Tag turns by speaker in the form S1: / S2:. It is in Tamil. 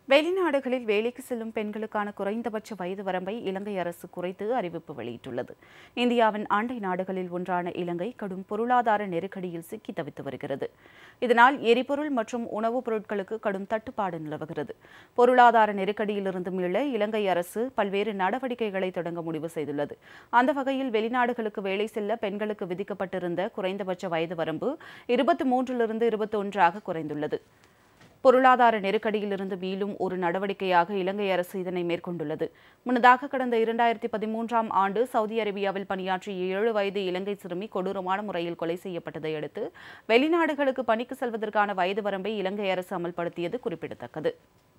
S1: வெளிநாடுகளில் வேலைக்கு செல்லும் பெண்களுக்கான குறைந்தபட்ச வயது வரம்பை இலங்கை அரசு குறைத்து அறிவிப்பு வெளியிட்டுள்ளது இந்தியாவின் அண்டை நாடுகளில் ஒன்றான இலங்கை கடும் பொருளாதார நெருக்கடியில் சிக்கி தவித்து வருகிறது இதனால் எரிபொருள் மற்றும் உணவுப் பொருட்களுக்கு கடும் தட்டுப்பாடு நிலவுகிறது பொருளாதார நெருக்கடியிலிருந்து மீள இலங்கை அரசு பல்வேறு நடவடிக்கைகளை தொடங்க முடிவு செய்துள்ளது அந்த வகையில் வெளிநாடுகளுக்கு வேலை செல்ல பெண்களுக்கு விதிக்கப்பட்டிருந்த குறைந்தபட்ச வயது வரம்பு இருபத்தி மூன்றிலிருந்து இருபத்தொன்றாக குறைந்துள்ளது பொருளாதார நெருக்கடியிலிருந்து மீளும் ஒரு நடவடிக்கையாக இலங்கை அரசு இதனை மேற்கொண்டுள்ளது முன்னதாக கடந்த இரண்டாயிரத்தி பதிமூன்றாம் ஆண்டு சவுதி அரேபியாவில் பணியாற்றிய ஏழு வயது இலங்கை சிறுமி கொடூரமான முறையில் கொலை செய்யப்பட்டதை அடுத்து வெளிநாடுகளுக்கு பணிக்கு செல்வதற்கான வயது வரம்பை இலங்கை அரசு அமல்படுத்தியது குறிப்பிடத்தக்கது